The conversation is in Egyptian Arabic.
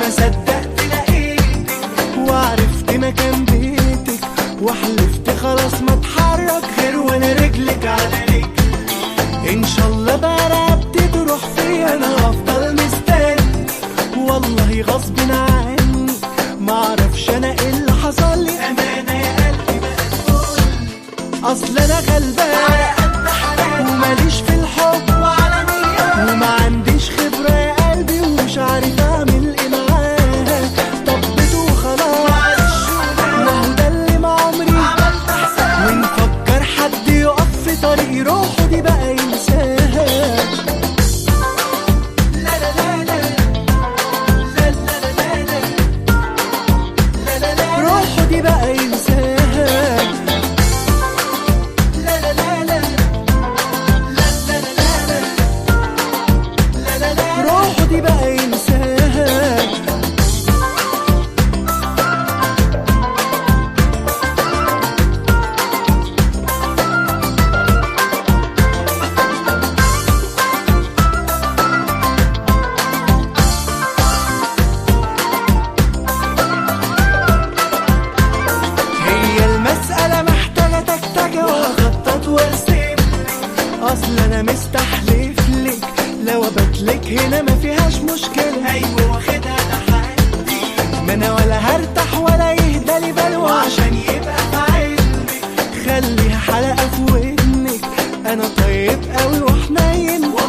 ما صدقت لقيتك وعرفت مكان بيتك وحلفت خلاص ما اتحرك غير وانا رجلك على رجلي ان شاء الله بقى رقبتي تروح فيا انا هفضل مستني والله غصب عني معرفش انا ايه اللي حصل لي امانه يا قلبي بقى تقولي اصل انا غلبان وماليش في الحب وعلى نية وما عنديش خبرة يا قلبي ومش عارف اعمل ايه معاه طبت وخلاص ما هو ده اللي مع عمري ونفكر حد يقف في طريق روحه دي بقى ينساها لا لا لا لا لا لا لا لا لا لا روحه دي بقى ينساها لا لا لا لا روحه دي بقى ينساها هي المسألة محتاجة تكتكة وأخطط وأرسم أصل أنا مستحلف لك لو أبتلك هنا ما فيهاش مشكلة أيوة واخدها تحدي ما أنا ولا هرتاح ولا يهدى لي بلوى عشان يبقى في علمك خليها حلقة في ودنك أنا طيب قوي وحنين